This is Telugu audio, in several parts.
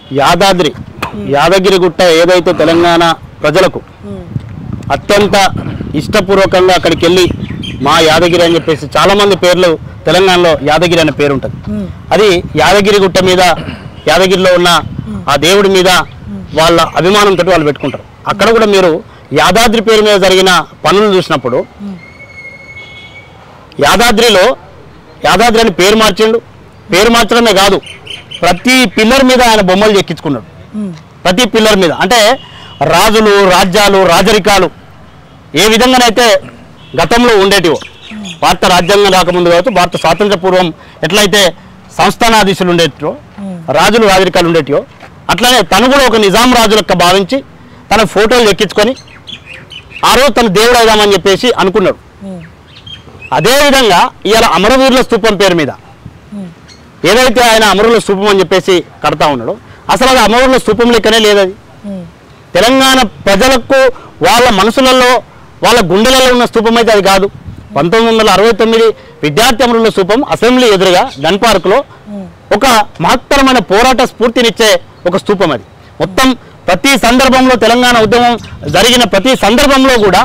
యాదాద్రి యాదగిరి గుట్ట ఏదైతే తెలంగాణ ప్రజలకు అత్యంత ఇష్టపూర్వకంగా అక్కడికి వెళ్ళి మా యాదగిరి అని చెప్పేసి చాలా మంది పేర్లు తెలంగాణలో యాదగిరి అనే పేరు ఉంటుంది అది యాదగిరి గుట్ట మీద యాదగిరిలో ఉన్న ఆ దేవుడి మీద వాళ్ళ అభిమానంతో వాళ్ళు పెట్టుకుంటారు అక్కడ కూడా మీరు యాదాద్రి పేరు మీద జరిగిన పనులు చూసినప్పుడు యాదాద్రిలో యాదాద్రి అని పేరు మార్చిండు పేరు మార్చడమే కాదు ప్రతి పిల్లర్ మీద ఆయన బొమ్మలు చెక్కించుకున్నాడు ప్రతి పిల్లర్ మీద అంటే రాజులు రాజ్యాలు రాజరికాలు ఏ విధంగానైతే గతంలో ఉండేటివో భారత రాజ్యాంగం రాకముందు కావచ్చు భారత స్వాతంత్ర పూర్వం ఎట్లయితే సంస్థానాధీశులు ఉండేటివో రాజులు రాజరికాలు ఉండేటివో అట్లనే తను కూడా ఒక నిజాం రాజు లెక్క భావించి తన ఫోటోలు ఎక్కించుకొని ఆ రోజు తన దేవుడు అవుదామని చెప్పేసి అనుకున్నాడు అదేవిధంగా ఇవాళ అమరవీరుల స్తూపం పేరు మీద ఏదైతే ఆయన అమరుల స్తూపం అని చెప్పేసి కడతా ఉన్నాడో అసలు అది అమరుల స్తూపం లెక్కనే లేదు అది తెలంగాణ ప్రజలకు వాళ్ళ మనసులలో వాళ్ళ గుండెలలో ఉన్న స్తూపం అయితే అది కాదు పంతొమ్మిది వందల అరవై తొమ్మిది విద్యార్థి అమరుల స్తూపం అసెంబ్లీ ఎదురుగా గన్ పార్కులో ఒక మహత్తరమైన పోరాట స్ఫూర్తినిచ్చే ఒక స్తూపం అది మొత్తం ప్రతి సందర్భంలో తెలంగాణ ఉద్యమం జరిగిన ప్రతి సందర్భంలో కూడా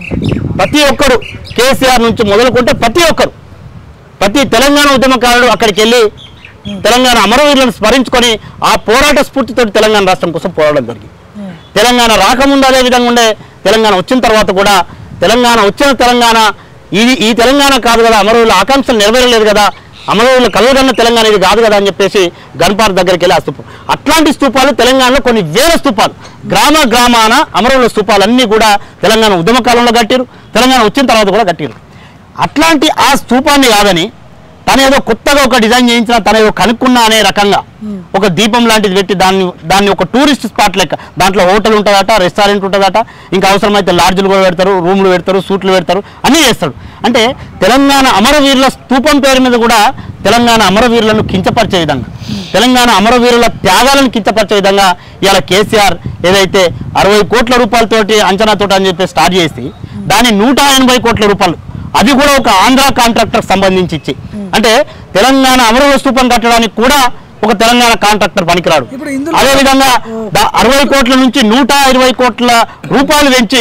ప్రతి ఒక్కరు కేసీఆర్ నుంచి మొదలుకుంటే ప్రతి ఒక్కరు ప్రతి తెలంగాణ ఉద్యమకారుడు అక్కడికి వెళ్ళి తెలంగాణ అమరవీరులను స్మరించుకొని ఆ పోరాట స్ఫూర్తితో తెలంగాణ రాష్ట్రం కోసం పోరాడడం జరిగింది తెలంగాణ రాకముందు అదే విధంగా ఉండే తెలంగాణ వచ్చిన తర్వాత కూడా తెలంగాణ వచ్చిన తెలంగాణ ఇది ఈ తెలంగాణ కాదు కదా అమరవీరుల ఆకాంక్షలు నెరవేరలేదు కదా అమరవీరుల కలుగన్న తెలంగాణ ఇది కాదు కదా అని చెప్పేసి గన్పార్ దగ్గరికి వెళ్ళి ఆ స్తూపం అట్లాంటి స్తూపాలు తెలంగాణలో కొన్ని వేల స్తూపాలు గ్రామ గ్రామాన అమరవీరుల స్తూపాలన్నీ కూడా తెలంగాణ ఉద్యమ కాలంలో కట్టిరు తెలంగాణ వచ్చిన తర్వాత కూడా కట్టిరు అట్లాంటి ఆ స్తూపాన్ని కాదని తను ఏదో కొత్తగా ఒక డిజైన్ చేయించిన తను ఏదో కనుక్కున్నా అనే రకంగా ఒక దీపం లాంటిది పెట్టి దాన్ని దాన్ని ఒక టూరిస్ట్ స్పాట్ లెక్క దాంట్లో హోటల్ ఉంటుందట రెస్టారెంట్ ఉంటుందట ఇంకా అవసరమైతే లాడ్జ్లు కూడా పెడతారు రూమ్లు పెడతారు సూట్లు పెడతారు అన్నీ చేస్తాడు అంటే తెలంగాణ అమరవీరుల స్తూపం పేరు మీద కూడా తెలంగాణ అమరవీరులను కించపరిచే విధంగా తెలంగాణ అమరవీరుల త్యాగాలను కించపరిచే విధంగా ఇవాళ కేసీఆర్ ఏదైతే అరవై కోట్ల రూపాయలతోటి అంచనాతోటి అని చెప్పి స్టార్ట్ చేసి దాన్ని నూట ఎనభై కోట్ల రూపాయలు అది కూడా ఒక ఆంధ్ర కాంట్రాక్టర్ సంబంధించి ఇచ్చి అంటే తెలంగాణ అమరవీరుల స్తూపం కట్టడానికి కూడా ఒక తెలంగాణ కాంట్రాక్టర్ పనికిరాడు ఇప్పుడు ఇందులో- అదే విధంగా దా- అరవై కోట్ల నుంచి నూట ఇరవై కోట్ల రూపాయలు పెంచి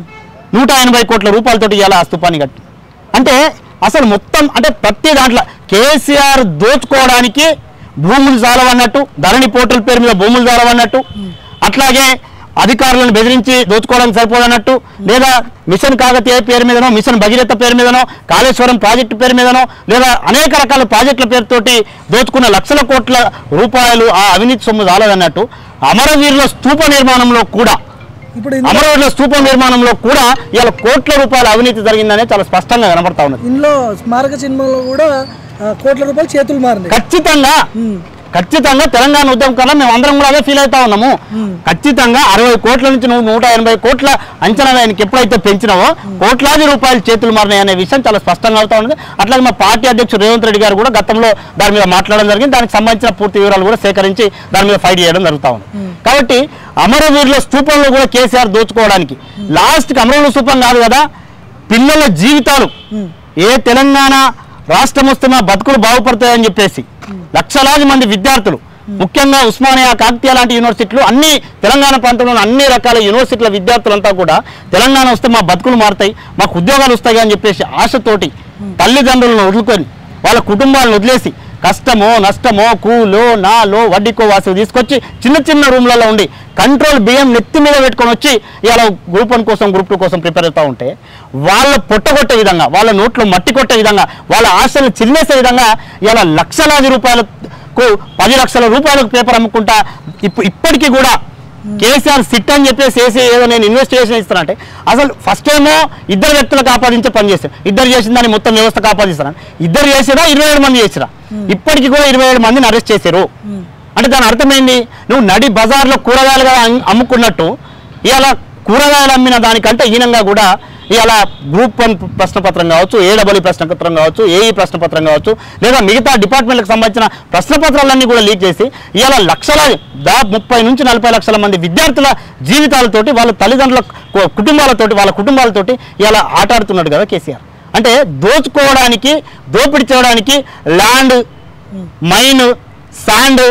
నూట ఎనభై కోట్ల రూపాయలతోటి ఇవాళ ఆ స్తూపాన్ని కట్టి అంటే అసలు మొత్తం అంటే ప్రతి దాంట్లో కేసీఆర్ దోచుకోవడానికి భూములు చాలవన్నట్టు ధరణి పోర్టల్ పేరు మీద భూములు చాలవన్నట్టు అట్లాగే అధికారులను బెదిరించి దోచుకోవడానికి సరిపోదన్నట్టు లేదా మిషన్ కాకతీయ పేరు మీదనో మిషన్ భగీరథ పేరు మీదనో కాళేశ్వరం ప్రాజెక్టు పేరు మీదనో లేదా అనేక రకాల ప్రాజెక్టుల పేరుతోటి దోచుకున్న లక్షల కోట్ల రూపాయలు ఆ అవినీతి సొమ్ము చాలదన్నట్టు అమరవీరుల స్తూప నిర్మాణంలో కూడా ఇప్పుడు ఇందులో అమరవీరుల స్తూప నిర్మాణంలో కూడా ఇవాళ కోట్ల రూపాయల అవినీతి జరిగిందనే చాలా స్పష్టంగా కనబడతా ఉన్నది ఇందులో స్మారక చిహ్నంలో కూడా ఆ, కోట్ల రూపాయలు చేతులు మారినాయి ఖచ్చితంగా ఉమ్. ఖచ్చితంగా తెలంగాణ ఉద్యమం కన్నా మేము అందరం కూడా అదే ఫీల్ అవుతా ఉన్నాము ఖచ్చితంగా అరవై కోట్ల నుంచి నువ్వు నూట ఎనభై కోట్ల అంచనా ఆయనకి ఎప్పుడైతే పెంచినావో కోట్లాది రూపాయలు చేతులు మారినాయి అనే విషయం చాలా స్పష్టంగా అవుతా ఉంది అట్లాగే మా పార్టీ అధ్యక్షుడు రేవంత్ రెడ్డి గారు కూడా గతంలో దాని మీద మాట్లాడడం జరిగింది దానికి సంబంధించిన పూర్తి వివరాలు కూడా సేకరించి దాని మీద ఫైట్ చేయడం జరుగుతా ఉంది కాబట్టి అమరవీరుల స్తూపంలో కూడా కేసీఆర్ దోచుకోవడానికి లాస్ట్కి అమరవీరుల స్తూపం కాదు కదా పిల్లల జీవితాలు ఏ తెలంగాణ రాష్ట్రం వస్తే మా బతుకులు బాగుపడతాయని చెప్పేసి లక్షలాది మంది విద్యార్థులు ముఖ్యంగా ఉస్మానియా కాకతీయ లాంటి యూనివర్సిటీలు అన్ని తెలంగాణ ప్రాంతంలోని అన్ని రకాల యూనివర్సిటీల విద్యార్థులంతా కూడా తెలంగాణ వస్తే మా బతుకులు మారుతాయి మాకు ఉద్యోగాలు వస్తాయి అని చెప్పేసి ఆశతోటి తల్లిదండ్రులను వదులుకొని వాళ్ళ కుటుంబాలను వదిలేసి కష్టమో నష్టమో కూలో నాలో వడ్డీకో వాసు తీసుకొచ్చి చిన్న చిన్న రూమ్లలో ఉండి కంట్రోల్ బియ్యం నెత్తి మీద పెట్టుకొని వచ్చి ఇలా గ్రూప్ వన్ కోసం గ్రూప్ టూ కోసం ప్రిపేర్ అవుతూ ఉంటే వాళ్ళ పొట్టగొట్టే విధంగా వాళ్ళ నోట్లో మట్టి కొట్టే విధంగా వాళ్ళ ఆశలు చిల్లేసే విధంగా ఇలా లక్షలాది రూపాయలకు పది లక్షల రూపాయలకు పేపర్ అమ్ముకుంటా ఇప్పుడు ఇప్పటికీ కూడా కేసీఆర్ సిట్ అని చెప్పేసి వేసి ఏదో నేను ఇన్వెస్టిగేషన్ ఇస్తానంటే అసలు ఫస్ట్ ఏమో ఇద్దరు వ్యక్తులకు ఆపాదించే పని చేశారు ఇద్దరు చేసిన దాన్ని మొత్తం వ్యవస్థకు ఆపాదిస్తాను ఇద్దరు చేసిరా ఇరవై ఏడు మంది చేసిరా ఇప్పటికి కూడా ఇరవై ఏడు మందిని అరెస్ట్ చేశారు అంటే దాని అర్థం ఏంది నువ్వు నడి బజార్లో కూరగాయలుగా అమ్- అమ్ముకున్నట్టు ఇవాళ కూరగాయలు అమ్మిన దానికంటే హీనంగా కూడా ఇవాళ గ్రూప్ వన్ ప్రశ్నపత్రం కావచ్చు ఏడబ్ల్యూ ప్రశ్నపత్రం కావచ్చు ఏఈ ప్రశ్నపత్రం కావచ్చు లేదా మిగతా డిపార్ట్మెంట్లకు సంబంధించిన ప్రశ్నపత్రాలన్నీ కూడా లీక్ చేసి ఇవాళ లక్షలాది దా ముప్పై నుంచి నలభై లక్షల మంది విద్యార్థుల జీవితాలతోటి వాళ్ళ తల్లిదండ్రుల కు- కుటుంబాలతోటి వాళ్ళ కుటుంబాలతోటి ఇలా ఆటాడుతున్నాడు కదా కేసీఆర్ అంటే దోచుకోవడానికి దోపిడీ చేయడానికి ల్యాండ్ మైన్ శాండ్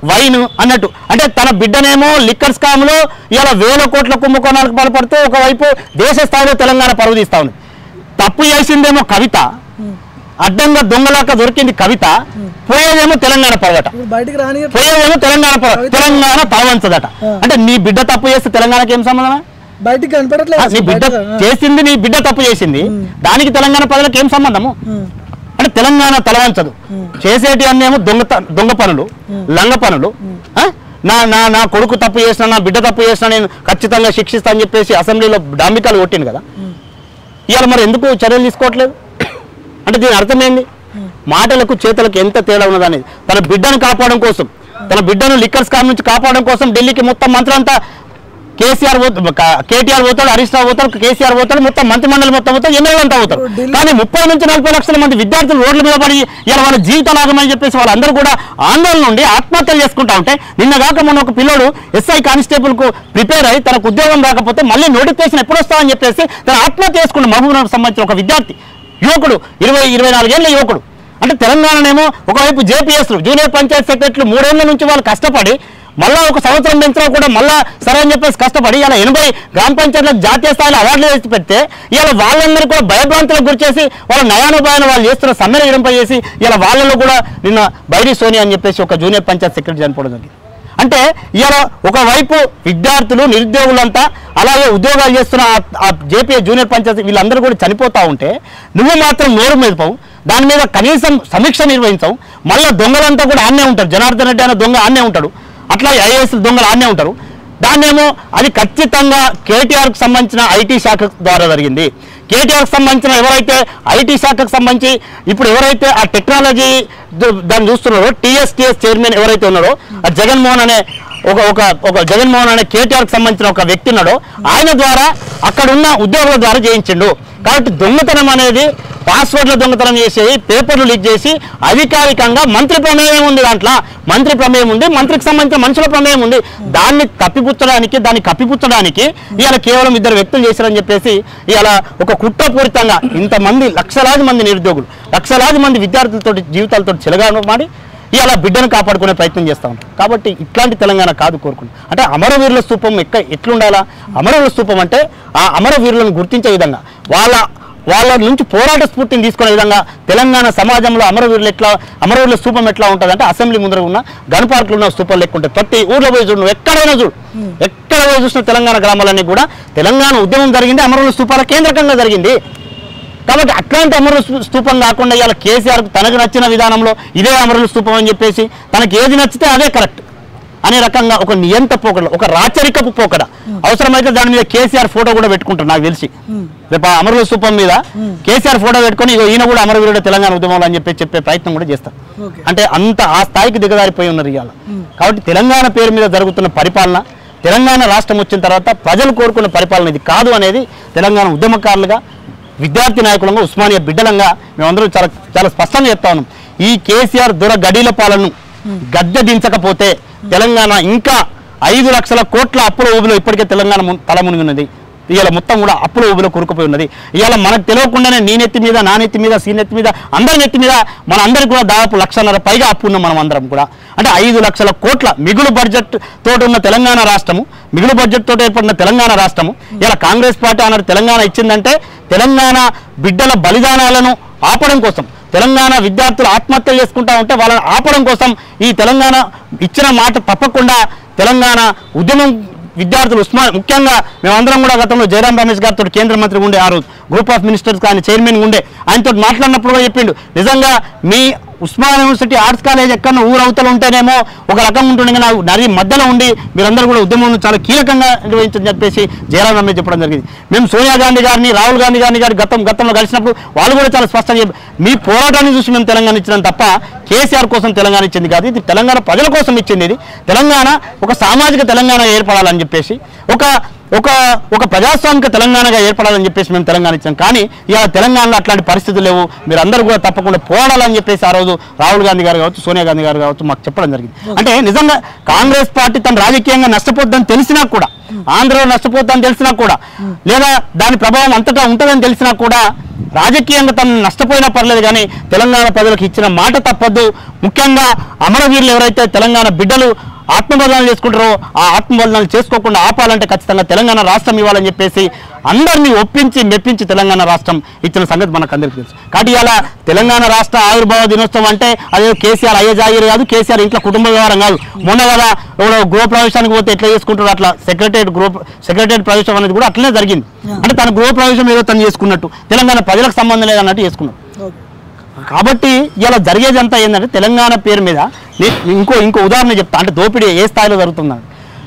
వైన్ అన్నట్టు అంటే తన బిడ్డనేమో లిక్కర్ స్కామ్లో ఇలా వేల కోట్ల కుంభకోణాలకు పాల్పడుతూ ఒకవైపు దేశ స్థాయిలో తెలంగాణ పరువు తీస్తా ఉంది తప్పు చేసిందేమో కవిత అడ్డంగా దొంగలాక దొరికింది కవిత పోయేదేమో తెలంగాణ పర్వట ఇప్పుడు బయటికి రాని పోయేదేమో తెలంగాణ పర్వత కవిత- తెలంగాణ తలవంచదట ఆ. అంటే నీ బిడ్డ తప్పు చేస్తే తెలంగాణకి ఏం సంబంధం బయటికి కనపడట్లేదు నీ అసలు బిడ్డ బయటకు. ఆ. చేసింది నీ బిడ్డ తప్పు చేసింది దానికి తెలంగాణ ప్రజలకు ఏం సంబంధము ఉమ్. అంటే తెలంగాణ తలవంచదు చేసేటి అన్నేమో దొంగ దొంగ పనులు లంగ పనులు ఆ? నా నా నా కొడుకు తప్పు చేసినా నా బిడ్డ తప్పు చేసినా నేను ఖచ్చితంగా శిక్షిస్తా అని చెప్పేసి అసెంబ్లీలో డాంబికాలు కొట్టింది కదా ఇవాళ మరి ఎందుకు చర్యలు తీసుకోవట్లేదు అంటే దీని అర్థం ఏంది మాటలకు చేతలకు ఎంత తేడా ఉన్నదనేది తన బిడ్డను కాపాడడం కోసం తన బిడ్డను లిక్కర్ స్కామ్ నుంచి కాపాడడం కోసం ఢిల్లీకి మొత్తం మంత్రులంతా కేసీఆర్ పోత- క- కేటీఆర్ పోతాడు హరీష్ రావు పోతాడు కేసీఆర్ పోతాడు మొత్తం మంత్రిమండలి మొత్తం పోతాడు ఎమ్మెల్యే అంతా పోతారు ఢిల్లీ- కానీ ముప్పై నుంచి నలభై లక్షల మంది విద్యార్థులు రోడ్ల మీద పడి ఇలా వాళ్ళ జీవితాలు ఆగమని చెప్పేసి వాళ్ళందరూ కూడా ఆందోళన నుండి ఆత్మహత్యలు చేసుకుంటా ఉంటే నిన్న కాక మొన్న ఒక పిల్లోడు ఎస్ఐ కానిస్టేబుల్ కు ప్రిపేర్ అయ్యి తనకు ఉద్యోగం రాకపోతే మళ్ళీ నోటిఫికేషన్ ఎప్పుడు వస్తామని చెప్పేసి తన ఆత్మహత్య చేసుకున్న మహబూబ్నగర్ సంబంధించిన ఒక విద్యార్థి యువకుడు ఇరవై ఇరవై నాలుగేళ్ల యువకుడు అంటే తెలంగాణనేమో ఒకవైపు జేపీఎస్లు జూనియర్ పంచాయత్ సెక్రటరీలు మూడేళ్ల నుంచి వాళ్ళు కష్టపడి మళ్ళా ఒక సంవత్సరం పెంచినా కూడా మళ్ళా సరే అని చెప్పేసి కష్టపడి ఇలా ఎనభై గ్రామ పంచాయతీలకు జాతీయ స్థాయిలో అవార్డులు వేసి పెడితే ఇలా వాళ్ళందరూ కూడా భయభ్రాంతులకు గురి చేసి వాళ్ళ నయానుభాయాన్ని వాళ్ళు చేస్తున్న సమ్మెను విడింపజేసి ఇలా వాళ్ళలో కూడా నిన్న బైరి సోని అని చెప్పేసి ఒక జూనియర్ పంచాయత్ సెక్రటరీ చనిపోవడం జరిగింది అంటే ఇలా ఒకవైపు విద్యార్థులు నిరుద్యోగులంతా అలాగే ఉద్యోగాలు చేస్తున్న ఆ- ఆ జేపీ జూనియర్ పంచాయతీ వీళ్ళందరూ కూడా చనిపోతా ఉంటే నువ్వు మాత్రం నోరు మెదపవు దాని మీద కనీసం సమీక్ష నిర్వహించవు మళ్ళీ దొంగలంతా కూడా ఆన్నే ఉంటారు జనార్దన్ రెడ్డి అనే దొంగ ఆన్నే ఉంటాడు అట్లా ఐఏఎస్ దొంగలు ఆన్నే ఉంటారు దాన్నేమో అది ఖచ్చితంగా కేటీఆర్కి సంబంధించిన ఐటీ శాఖ ద్వారా జరిగింది కేటీఆర్కి సంబంధించిన ఎవరైతే ఐటీ శాఖకు సంబంధించి ఇప్పుడు ఎవరైతే ఆ టెక్నాలజీ ద- దాన్ని చూస్తున్నారో టీఎస్టీఎస్ చైర్మన్ ఎవరైతే ఉన్నారో ఆ జగన్మోహన్ అనే ఒక ఒక ఒక జగన్మోహన్ అనే కేటీఆర్కి సంబంధించిన ఒక వ్యక్తి ఉన్నాడో ఆయన ద్వారా అక్కడ ఉన్న ఉద్యోగుల ద్వారా చేయించిండు కాబట్టి దొంగతనం అనేది పాస్వర్డ్ల దొంగతనం చేసేది పేపర్లు లీక్ చేసి అధికారికంగా మంత్రి ప్రమేయం ఉంది దాంట్లో మంత్రి ప్రమేయం ఉంది మంత్రికి సంబంధించిన మనుషుల ప్రమేయం ఉంది దాన్ని తప్పిపుచ్చడానికి దాన్ని కప్పిపుచ్చడానికి ఇవాళ కేవలం ఇద్దరు వ్యక్తులు చేశారని చెప్పేసి ఇవాళ ఒక కుట్రపూరితంగా ఇంతమంది లక్షలాది మంది నిరుద్యోగులు లక్షలాది మంది విద్యార్థులతో జీవితాలతో చెలగాను మాడి ఇవాళ బిడ్డను కాపాడుకునే ప్రయత్నం చేస్తూ ఉంటాం కాబట్టి ఇట్లాంటి తెలంగాణ కాదు కోరుకుంటాం అంటే అమరవీరుల స్థూపం ఎక్క ఎట్లుండాలా అమరవీరుల స్థూపం అంటే ఆ అమరవీరులను గుర్తించే విధంగా వాళ్ళ వాళ్ళ నుంచి పోరాట స్ఫూర్తిని తీసుకునే విధంగా తెలంగాణ సమాజంలో అమరవీరులు ఎట్లా అమరవీరుల స్థూపం ఎట్లా ఉంటుంది అంటే అసెంబ్లీ ముందర ఉన్న గన్ పార్కులు ఉన్న స్థూపం లెక్క ఉంటుంది ప్రతి ఊర్లో పోయి చూడు నువ్వు ఎక్కడైనా చూడు ఎక్కడ పోయి చూసిన తెలంగాణ గ్రామాలన్నీ కూడా తెలంగాణ ఉద్యమం జరిగింది అమరవీరుల స్థూపాల కేంద్రకంగా జరిగింది కాబట్టి అట్లాంటి అమరుల స్తూ- స్తూపం కాకుండా ఇవాళ కేసీఆర్ తనకు నచ్చిన విధానంలో ఇదే అమరుల స్తూపం అని చెప్పేసి తనకి ఏది నచ్చితే అదే కరెక్ట్ అనే రకంగా ఒక నియంత పోకడ ఒక రాచరికపు పోకడ అవసరమైతే దాని మీద కేసీఆర్ ఫోటో కూడా పెట్టుకుంటారు నాకు తెలిసి రేపు ఆ అమరుల స్తూపం మీద కేసీఆర్ ఫోటో పెట్టుకొని ఇగో ఈయన కూడా అమరవీరుడు తెలంగాణ ఉద్యమంలో అని చెప్పి చెప్పే ప్రయత్నం కూడా చేస్తారు ఓకే అంటే అంత ఆ స్థాయికి దిగజారిపోయి ఉన్నారు ఇవాళ కాబట్టి తెలంగాణ పేరు మీద జరుగుతున్న పరిపాలన తెలంగాణ రాష్ట్రం వచ్చిన తర్వాత ప్రజలు కోరుకున్న పరిపాలన ఇది కాదు అనేది తెలంగాణ ఉద్యమకారులుగా విద్యార్థి నాయకులంగా ఉస్మానియా బిడ్డలంగా మేమందరం చాలా చాలా స్పష్టంగా చెప్తా ఉన్నాం ఈ కేసీఆర్ దుర గడీల పాలనను గద్దె దించకపోతే తెలంగాణ ఇంకా ఐదు లక్షల కోట్ల అప్పుల ఊబిలో ఇప్పటికే తెలంగాణ ము- తల మునిగినది ఇవాళ మొత్తం కూడా అప్పుల ఊబిలో కూరుకుపోయి ఉన్నది ఇవాళ మనకు తెలియకుండానే నీ నెత్తి మీద నా నెత్తి మీద సీ నెత్తి మీద అందరి నెత్తి మీద మన అందరికి కూడా దాదాపు లక్షన్నర పైగా అప్పు ఉన్నాం మనం అందరం కూడా అంటే ఐదు లక్షల కోట్ల మిగులు బడ్జెట్ తోటి ఉన్న తెలంగాణ రాష్ట్రము మిగులు బడ్జెట్ తోటి ఏర్పడిన తెలంగాణ రాష్ట్రము ఇలా కాంగ్రెస్ పార్టీ అన్నట్టు తెలంగాణ ఇచ్చిందంటే తెలంగాణ బిడ్డల బలిదానాలను ఆపడం కోసం తెలంగాణ విద్యార్థులు ఆత్మహత్యలు చేసుకుంటా ఉంటే వాళ్ళని ఆపడం కోసం ఈ తెలంగాణ ఇచ్చిన మాట తప్పకుండా తెలంగాణ ఉద్యమం విద్యార్థులు ఉస్మా ముఖ్యంగా మేమందరం కూడా గతంలో జయరాం రమేష్ గారితో కేంద్ర మంత్రి ఉండే ఆ రోజు గ్రూప్ ఆఫ్ మినిస్టర్స్ కానీ చైర్మన్ ఉండే ఆయనతో మాట్లాడినప్పుడు కూడా చెప్పిండు నిజంగా మీ ఉస్మాన్ యూనివర్సిటీ ఆర్ట్స్ కాలేజ్ ఎక్కడ ఊరు అవతల ఉంటేనేమో ఒక రకం ఉంటుండే కానీ ఆ నది మధ్యలో ఉండి మీరందరూ కూడా ఉద్యమం చాలా కీలకంగా నిర్వహించని చెప్పేసి జయరాం రమేష్ చెప్పడం జరిగింది మేము సోనియా గాంధీ గారిని రాహుల్ గాంధీ గారిని గారి గతం గతంలో కలిసినప్పుడు వాళ్ళు కూడా చాలా స్పష్టంగా చెప్పారు మీ పోరాటాన్ని చూసి మేము తెలంగాణ ఇచ్చినాం తప్ప కేసీఆర్ కోసం తెలంగాణ ఇచ్చింది కాదు ఇది తెలంగాణ ప్రజల కోసం ఇచ్చింది ఇది తెలంగాణ ఒక సామాజిక తెలంగాణ ఏర్పడాలని చెప్పేసి ఒక ఒక ఒక ప్రజాస్వామిక తెలంగాణగా ఏర్పడాలని చెప్పేసి మేము తెలంగాణ ఇచ్చాం కానీ ఇవాళ తెలంగాణలో అట్లాంటి పరిస్థితులు లేవు మీరు అందరూ కూడా తప్పకుండా పోరాడాలని చెప్పేసి ఆ రోజు రాహుల్ గాంధీ గారు కావచ్చు సోనియా గాంధీ గారు కావచ్చు మాకు చెప్పడం జరిగింది అంటే నిజంగా కాంగ్రెస్ పార్టీ తన రాజకీయంగా నష్టపోద్దని తెలిసినా కూడా ఆంధ్రలో నష్టపోద్దని తెలిసినా కూడా లేదా దాని ప్రభావం అంతటా ఉంటుందని తెలిసినా కూడా రాజకీయంగా తను నష్టపోయినా పర్లేదు కానీ తెలంగాణ ప్రజలకు ఇచ్చిన మాట తప్పద్దు ముఖ్యంగా అమరవీరులు ఎవరైతే తెలంగాణ బిడ్డలు ఆత్మబలిదానాలు చేసుకుంటారో ఆ ఆత్మబలిదానాలు చేసుకోకుండా ఆపాలంటే ఖచ్చితంగా తెలంగాణ రాష్ట్రం ఇవ్వాలని చెప్పేసి అందరినీ ఒప్పించి మెప్పించి తెలంగాణ రాష్ట్రం ఇచ్చిన సంగతి మనకు అందరికీ తెలుసు కాబట్టి ఇలా తెలంగాణ రాష్ట్ర ఆవిర్భావ దినోత్సవం అంటే అదే కేసీఆర్ అయ్యే జాగిరి కాదు కేసీఆర్ ఇంట్లో కుటుంబ వ్యవహారం కాదు మొన్న కదా ఎవరో గృహ ప్రవేశానికి పోతే ఎట్లా చేసుకుంటారు అట్లా సెక్రటరియట్ గృహ సెక్రటరియట్ ప్రవేశం అనేది కూడా అట్లనే జరిగింది అంటే తన గృహ ప్రవేశం ఏదో తను చేసుకున్నట్టు తెలంగాణ ప్రజలకు సంబంధం లేదన్నట్టు చేసుకున్నాడు ఓకే కాబట్టి ఇలా జరిగేదంతా ఏంటంటే తెలంగాణ పేరు మీద నే- ఇంకో ఇంకో ఉదాహరణ చెప్తా అంటే దోపిడీ ఏ స్థాయిలో జరుగుతుందని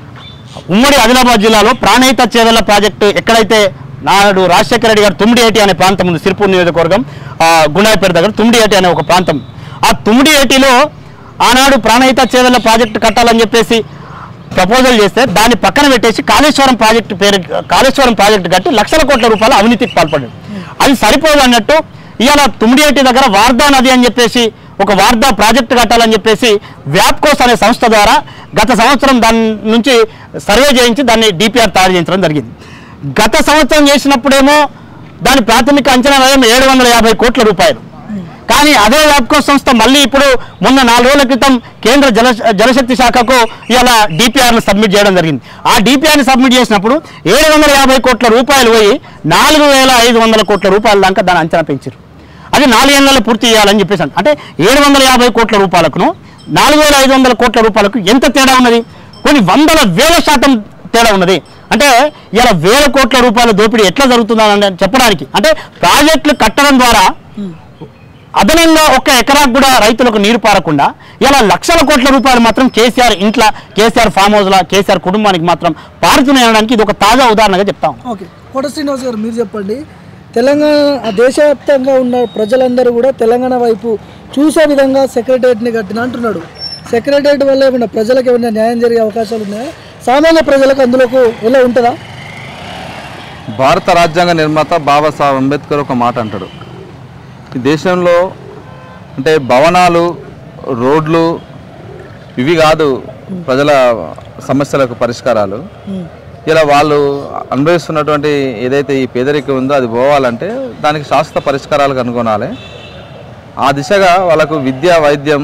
ఉమ్మడి ఆదిలాబాద్ జిల్లాలో ప్రాణహిత చేవెళ్ల ప్రాజెక్టు ఎక్కడైతే నాడు రాజశేఖర రెడ్డి గారు తుమ్మిడియేటి అనే ప్రాంతం ఉంది సిరిపూర్ నియోజకవర్గం ఆ, గుండాయపేట దగ్గర తుమ్మిడియేటి అనే ఒక ప్రాంతం ఆ తుమ్మిడియేటిలో ఆనాడు ప్రాణహిత చేవెళ్ల ప్రాజెక్టు కట్టాలని చెప్పేసి ప్రపోజల్ చేస్తే దాన్ని పక్కన పెట్టేసి కాళేశ్వరం ప్రాజెక్టు పేరు కాళేశ్వరం ప్రాజెక్టు కట్టి లక్షల కోట్ల రూపాయల అవినీతికి పాల్పడ్డాడు అది సరిపోదు అన్నట్టు ఇవాళ తుమ్మిడియేటి దగ్గర వార్దా నది అని చెప్పేసి ఒక వార్దా ప్రాజెక్టు కట్టాలని చెప్పేసి వ్యాప్కోస్ అనే సంస్థ ద్వారా గత సంవత్సరం దాని నుంచి సర్వే చేయించి దాన్ని డిపిఆర్ తయారు చేయించడం జరిగింది గత సంవత్సరం చేసినప్పుడేమో దాని ప్రాథమిక అంచనా వ్యయం ఏడు వందల యాభై కోట్ల రూపాయలు కానీ అదే వ్యాప్కో సంస్థ మళ్ళీ ఇప్పుడు మొన్న నాలుగు రోజుల క్రితం కేంద్ర జల జలశక్తి శాఖకు ఇలా డిపిఆర్ను సబ్మిట్ చేయడం జరిగింది ఆ డిపిఆర్ని సబ్మిట్ చేసినప్పుడు ఏడు వందల యాభై కోట్ల రూపాయలు పోయి నాలుగు వేల ఐదు వందల కోట్ల రూపాయల దాకా దాని అంచనా పెంచారు అది నాలుగేళ్లలో పూర్తి చేయాలని చెప్పేసి అన్నారు. అంటే ఏడు వందల యాభై కోట్ల రూపాయలకును నాలుగు వేల ఐదు వందల కోట్ల రూపాయలకు ఎంత తేడా ఉన్నది కొన్ని వందల వేల శాతం తేడా ఉన్నది అంటే ఇలా వేల కోట్ల రూపాయల దోపిడీ ఎట్లా జరుగుతుందని చెప్పడానికి అంటే ప్రాజెక్టులు కట్టడం ద్వారా అదనంగా ఒక ఎకరాకు కూడా రైతులకు నీరు పారకుండా ఇలా లక్షల కోట్ల రూపాయలు మాత్రం కేసీఆర్ ఇంట్లో కేసీఆర్ ఫామ్ హౌస్లో కేసీఆర్ కుటుంబానికి మాత్రం పారుతున్నాయనడానికి ఇది ఒక తాజా ఉదాహరణగా చెప్తాం ఓకే కోట శ్రీనివాస్ గారు మీరు చెప్పండి తెలంగాణ ఆ దేశవ్యాప్తంగా ఉన్న ప్రజలందరూ కూడా తెలంగాణ వైపు చూసే విధంగా సెక్రటరియట్ని కట్టిన అంటున్నాడు సెక్రటరియట్ వల్ల ఏమైనా ప్రజలకు ఏమైనా న్యాయం జరిగే అవకాశాలు ఉన్నాయా సామాన్య ప్రజలకు అందులోకి ఎలా ఉంటుందా భారత రాజ్యాంగ నిర్మాత బాబాసాహెబ్ అంబేద్కర్ ఒక మాట అంటాడు ఈ దేశంలో అంటే భవనాలు రోడ్లు ఇవి కాదు ప్రజల సమస్యలకు పరిష్కారాలు ఇలా వాళ్ళు అనుభవిస్తున్నటువంటి ఏదైతే ఈ పేదరికం ఉందో అది పోవాలంటే దానికి శాశ్వత పరిష్కారాలు కనుగొనాలి ఆ దిశగా వాళ్ళకు విద్య వైద్యం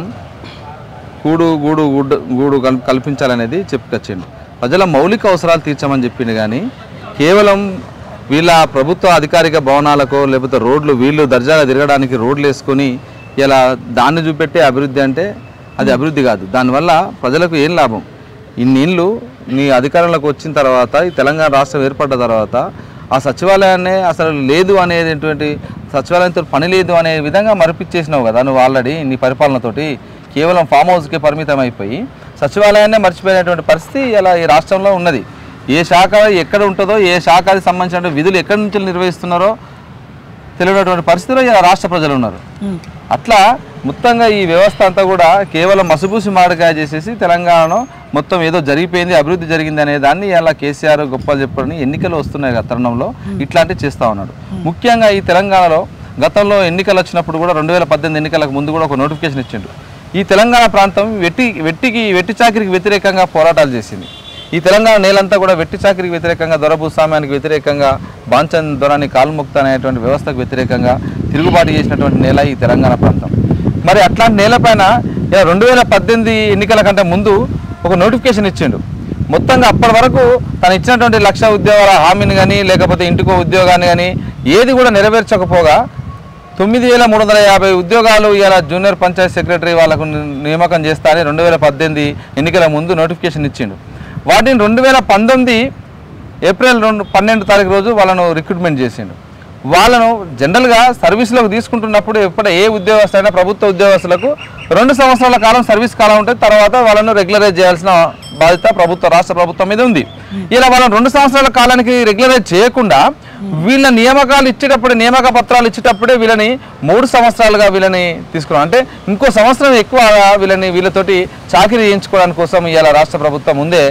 కూడు గూడు గుడ్డు గూడు కల్- కల్పించాలనేది చెప్పుకొచ్చిండు ప్రజల మౌలిక అవసరాలు తీర్చమని చెప్పిండు కానీ కేవలం వీళ్ళ ప్రభుత్వ అధికారిక భవనాలకు లేకపోతే రోడ్లు వీళ్ళు దర్జాగా తిరగడానికి రోడ్లు వేసుకొని ఇలా దాన్ని చూపెట్టే అభివృద్ధి అంటే అది అభివృద్ధి కాదు దానివల్ల ప్రజలకు ఏం లాభం ఇన్నిళ్ళు నీ అధికారంలోకి వచ్చిన తర్వాత ఈ తెలంగాణ రాష్ట్రం ఏర్పడ్డ తర్వాత ఆ సచివాలయాన్నే అసలు లేదు అనేటువంటి సచివాలయంతో పని లేదు అనే విధంగా మరిపించేసినావు కదా నువ్వు ఆల్రెడీ నీ పరిపాలనతోటి కేవలం ఫామ్ హౌస్కి పరిమితం అయిపోయి సచివాలయాన్నే మర్చిపోయినటువంటి పరిస్థితి ఇలా ఈ రాష్ట్రంలో ఉన్నది ఏ శాఖ ఎక్కడ ఉంటుందో ఏ శాఖకి సంబంధించిన విధులు ఎక్కడి నుంచి నిర్వహిస్తున్నారో తెలియనటువంటి పరిస్థితిలో ఇలా రాష్ట్ర ప్రజలు ఉన్నారు అట్లా మొత్తంగా ఈ వ్యవస్థ అంతా కూడా కేవలం మసుబూసి మాడకాయ చేసేసి తెలంగాణలో మొత్తం ఏదో జరిగిపోయింది అభివృద్ధి జరిగింది అనే దాన్ని ఇలా కేసీఆర్ గొప్పలు చెప్పని ఎన్నికలు వస్తున్నాయి కదా తరుణంలో ఇట్లాంటివి చేస్తూ ఉన్నాడు ముఖ్యంగా ఈ తెలంగాణలో గతంలో ఎన్నికలు వచ్చినప్పుడు కూడా రెండు వేల పద్దెనిమిది ఎన్నికలకు ముందు కూడా ఒక నోటిఫికేషన్ ఇచ్చిండు ఈ తెలంగాణ ప్రాంతం వెట్టి వెట్టికి వెట్టి చాకిరికి వ్యతిరేకంగా పోరాటాలు చేసింది ఈ తెలంగాణ నేలంతా కూడా వెట్టి చాకిరికి వ్యతిరేకంగా దొర భూస్వామ్యానికి వ్యతిరేకంగా బాంచన్ దొరాని కాల్ముక్త అనేటువంటి వ్యవస్థకు వ్యతిరేకంగా తిరుగుబాటు చేసినటువంటి నేల ఈ తెలంగాణ ప్రాంతం మరి అట్లాంటి నేలపైన ఇలా రెండు వేల పద్దెనిమిది ఎన్నికల కంటే ముందు ఒక నోటిఫికేషన్ ఇచ్చిండు మొత్తంగా అప్పటి వరకు తను ఇచ్చినటువంటి లక్ష ఉద్యోగాల హామీని కానీ లేకపోతే ఇంటికో ఉద్యోగాన్ని కానీ ఏది కూడా నెరవేర్చకపోగా తొమ్మిది వేల మూడు వందల యాభై ఉద్యోగాలు ఇవాళ జూనియర్ పంచాయత్ సెక్రటరీ వాళ్ళకు ని- నియామకం చేస్తా అని రెండు వేల పద్దెనిమిది ఎన్నికల ముందు నోటిఫికేషన్ ఇచ్చిండు వాటిని రెండు వేల పంతొమ్మిది ఏప్రిల్ రెండు పన్నెండు తారీఖు రోజు వాళ్ళను రిక్రూట్మెంట్ చేసిండు వాళ్ళను జనరల్గా సర్వీస్లోకి తీసుకుంటున్నప్పుడు ఎప్పుడు ఏ ఉద్యోగస్తులైనా ప్రభుత్వ ఉద్యోగస్తులకు రెండు సంవత్సరాల కాలం సర్వీస్ కాలం ఉంటుంది తర్వాత వాళ్ళను రెగ్యులరైజ్ చేయాల్సిన బాధ్యత ప్రభుత్వ రాష్ట్ర ప్రభుత్వం మీద ఉంది ఇలా వాళ్ళని రెండు సంవత్సరాల కాలానికి రెగ్యులరైజ్ చేయకుండా వీళ్ళ నియామకాలు ఇచ్చేటప్పుడు నియామక పత్రాలు ఇచ్చేటప్పుడే వీళ్ళని మూడు సంవత్సరాలుగా వీళ్ళని తీసుకున్నాం అంటే ఇంకో సంవత్సరం ఎక్కువ వీళ్ళని వీళ్ళతోటి చాకరీ చేయించుకోవడానికి కోసం ఇవాళ రాష్ట్ర ప్రభుత్వం ముందే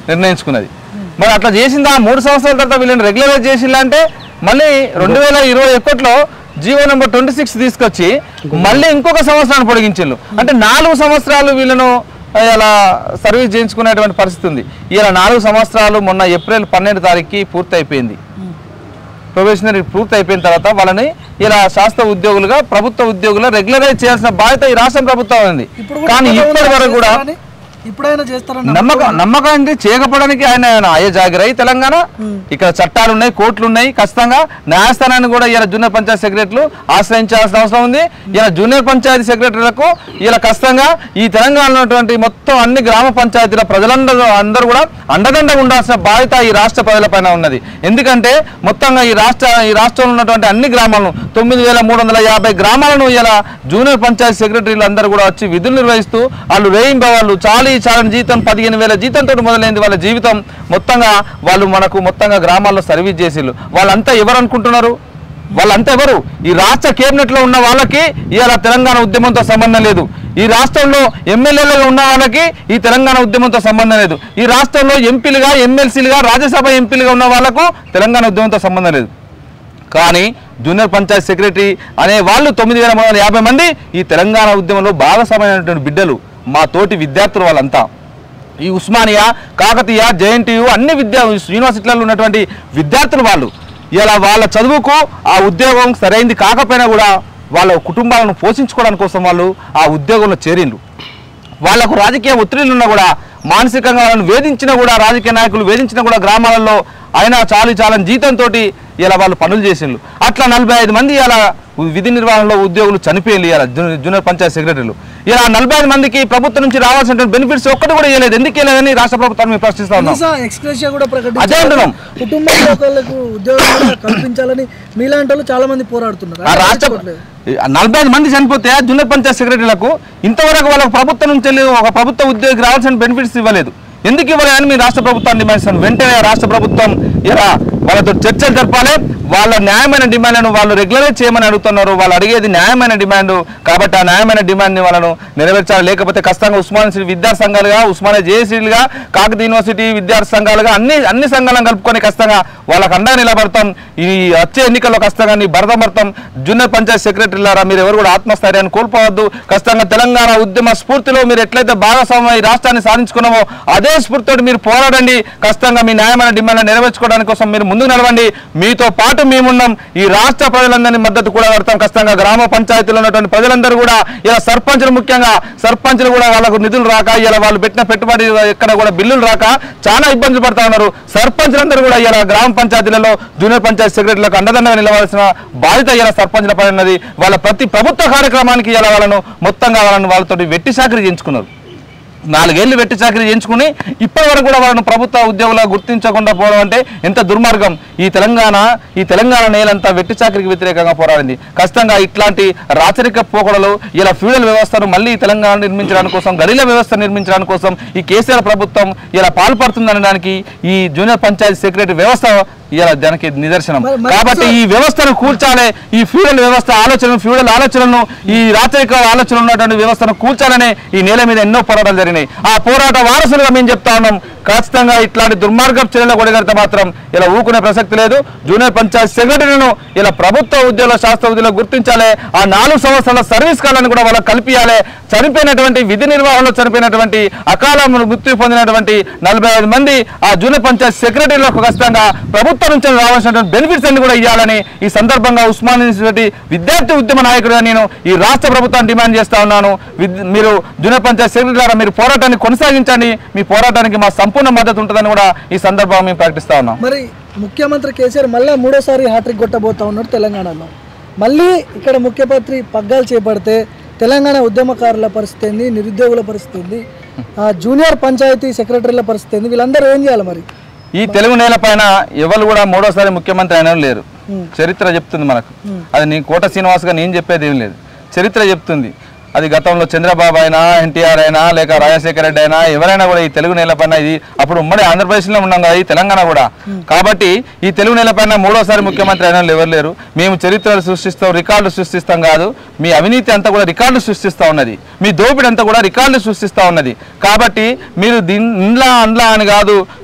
నిర్ణయించుకున్నది మరి అట్లా చేసిందా మూడు సంవత్సరాల తర్వాత వీళ్ళని రెగ్యులరైజ్ చేసిందా అంటే మళ్ళీ రెండు వేల ఇరవై ఒకటిలో జీవో నెంబర్ ట్వంటీ సిక్స్ తీసుకొచ్చి మళ్ళీ ఇంకొక సంవత్సరాన్ని పొడిగించారు అంటే నాలుగు సంవత్సరాలు వీళ్ళను ఆ, ఇలా సర్వీస్ చేయించుకునేటువంటి పరిస్థితి ఉంది ఇలా నాలుగు సంవత్సరాలు మొన్న ఏప్రిల్ పన్నెండు తారీఖుకి పూర్తి అయిపోయింది ప్రొబేషనరీ పూర్తి అయిపోయిన తర్వాత వాళ్ళని ఇలా శాస్త్ర ఉద్యోగులుగా ప్రభుత్వ ఉద్యోగులు రెగ్యులరైజ్ చేయాల్సిన బాధ్యత ఈ రాష్ట్ర ప్రభుత్వం ఉంది ఇప్పుడు కానీ ఇప్పటి వరకు కూడా చేస్తారని? ఇప్పుడైనా చేస్తారని నమ్మకం నమ్మకం అంటే చేయకపోవడానికి ఆయన ఆయన అయ్యజాగిరై తెలంగాణ ఇక్కడ చట్టాలు ఉన్నాయి కోర్టులు ఉన్నాయి ఖచ్చితంగా న్యాయస్థానాన్ని కూడా ఇలా జూనియర్ పంచాయతీ సెక్రటరీలు ఆశ్రయించాల్సిన అవసరం ఉంది ఇలా జూనియర్ పంచాయతీ సెక్రటరీలకు ఇలా ఖచ్చితంగా ఈ తెలంగాణలో ఉన్నటువంటి మొత్తం అన్ని గ్రామ పంచాయతీల ప్రజలందరూ అందరూ కూడా అండదండగా ఉండాల్సిన బాధ్యత ఈ రాష్ట్ర ప్రజలపైన ఉన్నది ఎందుకంటే మొత్తంగా ఈ రాష్ట్ర ఈ రాష్ట్రంలో ఉన్నటువంటి అన్ని గ్రామాలను తొమ్మిది వేల మూడు వందల యాభై గ్రామాలను ఇలా జూనియర్ పంచాయతీ సెక్రటరీలు అందరూ కూడా వచ్చి విధులు నిర్వహిస్తూ వాళ్ళు వేయింపవాళ్ళు చాలీ చాలని జీతం పదిహేను వేల జీతంతో మొదలైంది వాళ్ళ జీవితం మొత్తంగా వాళ్ళు మనకు మొత్తంగా గ్రామాల్లో సర్వీస్ చేసిళ్ళు వాళ్ళంతా ఎవరు అనుకుంటున్నారు వాళ్ళంతా ఎవరు ఈ రాష్ట్ర కేబినెట్ లో ఉన్న వాళ్ళకి ఇవాళ తెలంగాణ ఉద్యమంతో సంబంధం లేదు ఈ రాష్ట్రంలో ఎమ్మెల్యేలుగా ఉన్న వాళ్ళకి ఈ తెలంగాణ ఉద్యమంతో సంబంధం లేదు ఈ రాష్ట్రంలో ఎంపీలుగా ఎమ్మెల్సీలుగా రాజ్యసభ ఎంపీలుగా ఉన్న వాళ్ళకు తెలంగాణ ఉద్యమంతో సంబంధం లేదు కానీ జూనియర్ పంచాయత్ సెక్రటరీ అనే వాళ్ళు తొమ్మిది వేల మూడు వందల యాభై మంది ఈ తెలంగాణ ఉద్యమంలో భాగస్వామైనటువంటి బిడ్డలు మా తోటి విద్యార్థులు వాళ్ళంతా ఈ ఉస్మానియా కాకతీయ జేఎన్టీయు అన్ని విద్యా యూనివర్సిటీలలో ఉన్నటువంటి విద్యార్థులు వాళ్ళు ఇలా వాళ్ళ చదువుకు ఆ ఉద్యోగం సరైంది కాకపోయినా కూడా వాళ్ళ కుటుంబాలను పోషించుకోవడానికి కోసం వాళ్ళు ఆ ఉద్యోగంలో చేరిండ్రు వాళ్ళకు రాజకీయ ఒత్తిడిలు ఉన్నా కూడా మానసికంగా వాళ్ళని వేధించినా కూడా రాజకీయ నాయకులు వేధించినా కూడా గ్రామాలలో అయినా చాలు చాలని జీతంతో ఇలా వాళ్ళు పనులు చేసిండ్రు అట్లా నలభై ఐదు మంది ఇలా విధి నిర్వహణలో ఉద్యోగులు చనిపోయింది ఇలా జూనియర్ జూనియర్ పంచాయత్ సెక్రటరీలు ఇలా నలభై ఐదు మందికి ప్రభుత్వం నుంచి రావాల్సినటువంటి బెనిఫిట్స్ ఒక్కటి కూడా ఇవ్వలేదు ఎందుకు ఇవ్వలేదని రాష్ట్ర ప్రభుత్వాన్ని మేము ప్రశ్నిస్తా ఉన్నాం కనీస ఎక్స్ప్రెషన్ కూడా అదే అంటున్నాం. ప్రకటించారు కుటుంబంలో ఒకళ్ళకు ఉద్యోగం కూడా కల్పించాలని మీలాంటి వాళ్ళు చాలా మంది పోరాడుతున్నారు ఆ రాష్ట్ర నలభై ఐదు మంది చనిపోతే జూనియర్ పంచాయత్ సెక్రటరీలకు ఇంతవరకు వాళ్ళకు ప్రభుత్వం నుంచి వెళ్ళి ఒక ప్రభుత్వ ఉద్యోగికి రావాల్సిన బెనిఫిట్స్ ఇవ్వలేదు ఎందుకు ఇవ్వలేదని మీ రాష్ట్ర ప్రభుత్వాన్ని డిమాండ్ చేస్తాను వెంటనే రాష్ట్ర ప్రభుత్వం ఇలా వాళ్ళతో చర్చలు జరపాలి వాళ్ళ న్యాయమైన డిమాండ్లను వాళ్ళు రెగ్యులరైజ్ చేయమని అడుగుతున్నారు వాళ్ళు అడిగేది న్యాయమైన డిమాండ్ కాబట్టి ఆ న్యాయమైన డిమాండ్ని వాళ్ళను నెరవేర్చాలి లేకపోతే ఖచ్చితంగా ఉస్మానియా విద్యార్థి సంఘాలుగా ఉస్మానియా జేఏసీలుగా కాకతీయ యూనివర్సిటీ విద్యార్థి సంఘాలుగా అన్ని అన్ని సంఘాలను కలుపుకొని ఖచ్చితంగా వాళ్ళకి అండగా నిలబడతాం ఈ వచ్చే ఎన్నికల్లో ఖచ్చితంగా నీ భరతమర్థం జూనియర్ పంచాయత్ సెక్రటరీలారా మీరు ఎవరు కూడా ఆత్మస్థైర్యాన్ని కోల్పోవద్దు ఖచ్చితంగా తెలంగాణ ఉద్యమ స్ఫూర్తిలో మీరు ఎట్లయితే భాగస్వామ్యం ఈ రాష్ట్రాన్ని సాధించుకున్నామో అదే స్ఫూర్తితో మీరు పోరాడండి ఖచ్చితంగా మీ న్యాయమైన డిమాండ్ నెరవేర్చుకోవడానికి కోసం మీరు ముందుకు నడవండి మీతో పాటు మేమున్నాం ఈ రాష్ట్ర ప్రజలందరినీ మద్దతు కూడా పెడతాం ఖచ్చితంగా గ్రామ పంచాయతీలో ఉన్నటువంటి ప్రజలందరూ కూడా ఇలా సర్పంచులు ముఖ్యంగా సర్పంచులు కూడా వాళ్ళకు నిధులు రాక ఇలా వాళ్ళు పెట్టిన పెట్టుబడి ఎక్కడ కూడా బిల్లులు రాక చాలా ఇబ్బందులు పడతా ఉన్నారు సర్పంచులందరూ కూడా ఇలా గ్రామ పంచాయతీలలో జూనియర్ పంచాయతీ సెక్రటరీలకు అండదండగా నిలవాల్సిన బాధ్యత ఇలా సర్పంచుల పై ఉన్నది వాళ్ళ ప్రతి ప్రభుత్వ కార్యక్రమానికి ఇలా వాళ్ళను మొత్తంగా వాళ్ళని వాళ్ళతోటి వెట్టి చాకరీ చేయించుకున్నారు నాలుగేళ్లు వెట్టి చాకరీ చేయించుకుని ఇప్పటి వరకు కూడా వాళ్ళని ప్రభుత్వ ఉద్యోగులుగా గుర్తించకుండా పోవడం అంటే ఎంత దుర్మార్గం ఈ తెలంగాణ ఈ తెలంగాణ నేలంతా వెట్టి చాకరీకి వ్యతిరేకంగా పోరాడింది ఖచ్చితంగా ఇట్లాంటి రాచరిక పోకడలు ఇలా ఫ్యూడల్ వ్యవస్థను మళ్ళీ ఈ తెలంగాణ నిర్మించడానికి కోసం గడిల వ్యవస్థ నిర్మించడానికి కోసం ఈ కేసీఆర్ ప్రభుత్వం ఇలా పాల్పడుతుందనడానికి ఈ జూనియర్ పంచాయతీ సెక్రటరీ వ్యవస్థ ఇలా దానికి నిదర్శనం మరి- మరి కాబట్టి ఈ వ్యవస్థను కూల్చాలి ఈ ఫ్యూడల్ వ్యవస్థ ఆలోచన ఫ్యూడల్ ఆలోచనలను ఈ రాచరిక ఆలోచనలు ఉన్నటువంటి వ్యవస్థను కూల్చాలనే ఈ నేల మీద ఎన్నో పోరాటాలు జరిగినాయి ఆ పోరాట వారసులుగా మేము చెప్తా ఉన్నాం ఖచ్చితంగా ఇట్లాంటి దుర్మార్గం చర్యలు కొడగలిగితే మాత్రం ఇలా ఊకునే ప్రసక్తి లేదు జూనియర్ పంచాయత్ సెక్రటరీలను ఇలా ప్రభుత్వ ఉద్యోగుల శాస్త్ర ఉద్యోగులు గుర్తించాలి ఆ నాలుగు సంవత్సరాల సర్వీస్ కాలాన్ని కూడా వాళ్ళకి కల్పించాలి చనిపోయినటువంటి విధి నిర్వహణలో చనిపోయినటువంటి అకాల మృత్యు పొందినటువంటి నలభై ఐదు మంది ఆ జూనియర్ పంచాయత్ సెక్రటరీలకు ఖచ్చితంగా ప్రభుత్వం నుంచి రావాల్సినటువంటి బెనిఫిట్స్ అన్ని కూడా ఇవ్వాలని ఈ సందర్భంగా ఉస్మాన్ యూనివర్సిటీ విద్యార్థి ఉద్యమ నాయకుడిగా నేను ఈ రాష్ట్ర ప్రభుత్వాన్ని డిమాండ్ చేస్తా ఉన్నాను విద్- మీరు జూనియర్ పంచాయత్ సెక్రటరీ ద్వారా మీరు పోరాటాన్ని కొనసాగించండి మీ పోరాటానికి మా సంపూర్ణ మద్దతు ఉంటుందని కూడా ఈ సందర్భంగా మేము ప్రకటిస్తా ఉన్నాం మరి ముఖ్యమంత్రి కేసీఆర్ మళ్ళీ మూడోసారి హ్యాట్రిక్ కొట్టబోతా ఉన్నాడు తెలంగాణలో మళ్ళీ ఇక్కడ ముఖ్యమంత్రి పగ్గాలు చేపడితే తెలంగాణ ఉద్యమకారుల పరిస్థితి ఏంది నిరుద్యోగుల పరిస్థితి ఏంది ఆ జూనియర్ పంచాయతీ సెక్రటరీల పరిస్థితి ఏంది వీళ్ళందరూ ఏం చేయాలి మరి ఈ తెలుగు నేల పైన ఎవరు కూడా మూడోసారి ముఖ్యమంత్రి అయిన లేరు చరిత్ర చెప్తుంది మనకు అది నీ కోట శ్రీనివాస్గా నేను చెప్పేది ఏం లేదు చరిత్ర చెప్తుంది అది గతంలో చంద్రబాబు అయినా ఎన్టీఆర్ అయినా లేక రాజశేఖర రెడ్డి అయినా ఎవరైనా కూడా ఈ తెలుగు నేల పైన ఇది అప్పుడు ఉమ్మడి ఆంధ్రప్రదేశ్లో ఉన్నాం కదా ఈ తెలంగాణ కూడా కాబట్టి ఈ తెలుగు నేల పైన మూడోసారి ముఖ్యమంత్రి అయిన వాళ్ళు ఎవరు లేరు మేము చరిత్రలు సృష్టిస్తాం రికార్డులు సృష్టిస్తాం కాదు మీ అవినీతి అంతా కూడా రికార్డులు సృష్టిస్తూ ఉన్నది మీ దోపిడీ అంతా కూడా రికార్డులు సృష్టిస్తూ ఉన్నది కాబట్టి మీరు దీని ఇండ్లా అండ్లా అని కాదు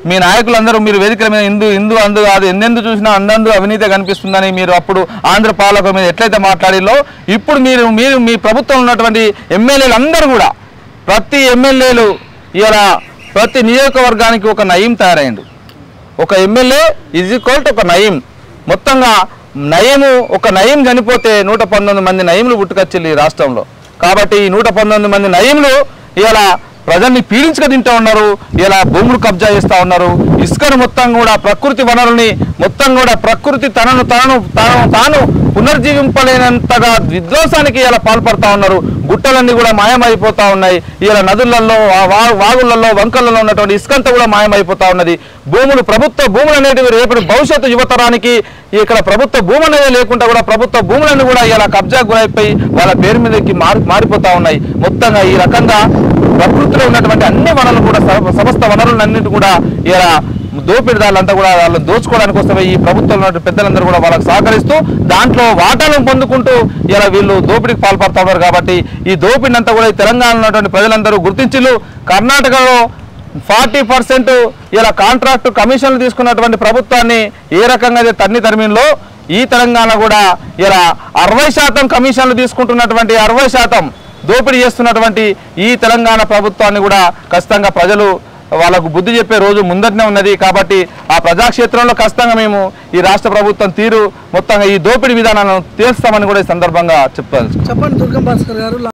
మీ నాయకులందరూ మీరు వేదికల మీద హిందూ హిందూ అందు కాదు ఎందెందు చూసినా అందందు అవినీతి కనిపిస్తుందని మీరు అప్పుడు ఆంధ్ర పాలకుల మీద ఎట్లయితే మాట్లాడిలో ఇప్పుడు మీరు మీరు మీ ప్రభుత్వం ఉన్నటువంటి ఎమ్మెల్యేలు అందరూ కూడా ప్రతి ఎమ్మెల్యేలు ఇలా ప్రతి నియోజకవర్గానికి ఒక నయం తయారైండు ఒక ఎమ్మెల్యే ఈజ్ ఈక్వల్ టు ఒక నయం మొత్తంగా నయము ఒక నయం చనిపోతే నూట పంతొమ్మిది మంది నయములు పుట్టుకొచ్చింది ఈ రాష్ట్రంలో కాబట్టి ఈ నూట పంతొమ్మిది మంది నయములు ఇలా ప్రజల్ని పీడించుక తింటూ ఉన్నారు ఇలా భూములు కబ్జా చేస్తూ ఉన్నారు ఇసుకను మొత్తం కూడా ప్రకృతి వనరుల్ని మొత్తం కూడా ప్రకృతి తనను తాను తాను తాను పునర్జీవింపలేనంతగా విధ్వంసానికి ఇలా పాల్పడతా ఉన్నారు గుట్టలన్నీ కూడా మాయమైపోతా ఉన్నాయి ఇలా నదులలో వా- వా- వాగులలో వంకలలో ఉన్నటువంటి ఇసుకంతా కూడా మాయమైపోతా ఉన్నది భూములు ప్రభుత్వ భూములు అనేటివి రేపటి భవిష్యత్తు యువతరానికి ఇక్కడ ప్రభుత్వ భూములు అనేవి లేకుండా కూడా ప్రభుత్వ భూములను కూడా ఇలా కబ్జా గురైపోయి వాళ్ళ పేరు మీదకి మారి మారిపోతా ఉన్నాయి మొత్తంగా ఈ రకంగా ప్రకృతిలో ఉన్నటువంటి అన్ని వనరులు కూడా సమ- సమస్త వనరులన్నిటి కూడా ఇలా దోపిడిదారులంతా కూడా వాళ్ళని దోచుకోవడానికి వస్తే ఈ ప్రభుత్వంలో ఉన్నటువంటి పెద్దలందరూ కూడా వాళ్ళకి సహకరిస్తూ దాంట్లో వాటాలను పొందుకుంటూ ఇలా వీళ్ళు దోపిడీకి పాల్పడుతూ ఉన్నారు కాబట్టి ఈ దోపిడిని అంతా కూడా ఈ తెలంగాణలో ఉన్నటువంటి ప్రజలందరూ గుర్తించిళ్ళు కర్ణాటకలో ఫార్టీ పర్సెంట్ ఇలా కాంట్రాక్ట్ కమిషన్లు తీసుకున్నటువంటి ప్రభుత్వాన్ని ఏ రకంగా అయితే తన్ని తరిమిలో ఈ తెలంగాణ కూడా ఇలా అరవై శాతం కమిషన్లు తీసుకుంటున్నటువంటి అరవై శాతం దోపిడీ చేస్తున్నటువంటి ఈ తెలంగాణ ప్రభుత్వాన్ని కూడా ఖచ్చితంగా ప్రజలు వాళ్ళకు బుద్ధి చెప్పే రోజు ముందటనే ఉన్నది కాబట్టి ఆ ప్రజాక్షేత్రంలో ఖచ్చితంగా మేము ఈ రాష్ట్ర ప్రభుత్వం తీరు మొత్తంగా ఈ దోపిడీ విధానాలను తీరుస్తామని కూడా ఈ సందర్భంగా చెప్తాను చెప్పండి దుర్గం భాస్కర్ గారు